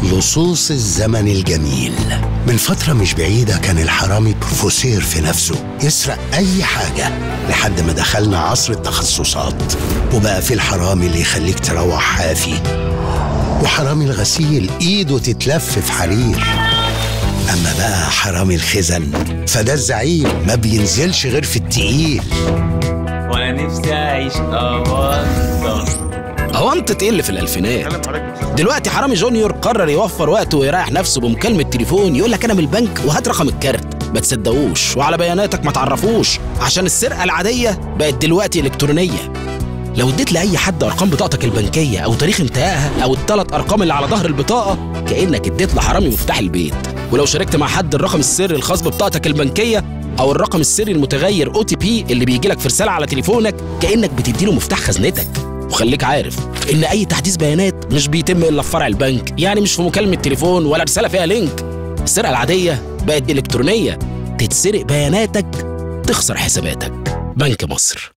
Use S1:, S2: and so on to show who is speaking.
S1: لصوص الزمن الجميل من فترة مش بعيدة كان الحرامي بروفيسور في نفسه يسرق أي حاجة لحد ما دخلنا عصر التخصصات وبقى في الحرامي اللي يخليك تروح حافي وحرامي الغسيل إيده تتلف في حرير أما بقى حرامي الخزن فده الزعيم ما بينزلش غير في التقيل
S2: وانا نفسي اعيش اوانطه
S3: هو انت ايه اللي في الالفينات دلوقتي حرامي جونيور قرر يوفر وقته ويريح نفسه بمكالمه تليفون يقول لك انا من البنك وهات رقم الكارت ما تصدقوش وعلى بياناتك ما تعرفوش عشان السرقه العاديه بقت دلوقتي الكترونيه لو اديت لاي حد ارقام بطاقتك البنكيه او تاريخ انتهائها او الثلاث ارقام اللي على ظهر البطاقه كانك اديت لحرامي مفتاح البيت ولو شاركت مع حد الرقم السري الخاص ببطاقتك البنكيه او الرقم السري المتغير او تي بي اللي بيجي لك في رساله على تليفونك كانك بتديله مفتاح خزنتك وخليك عارف ان اي تحديث بيانات مش بيتم الا في فرع البنك يعني مش في مكالمه تليفون ولا رساله فيها لينك السرقه العاديه بقت الكترونيه تتسرق بياناتك تخسر حساباتك بنك مصر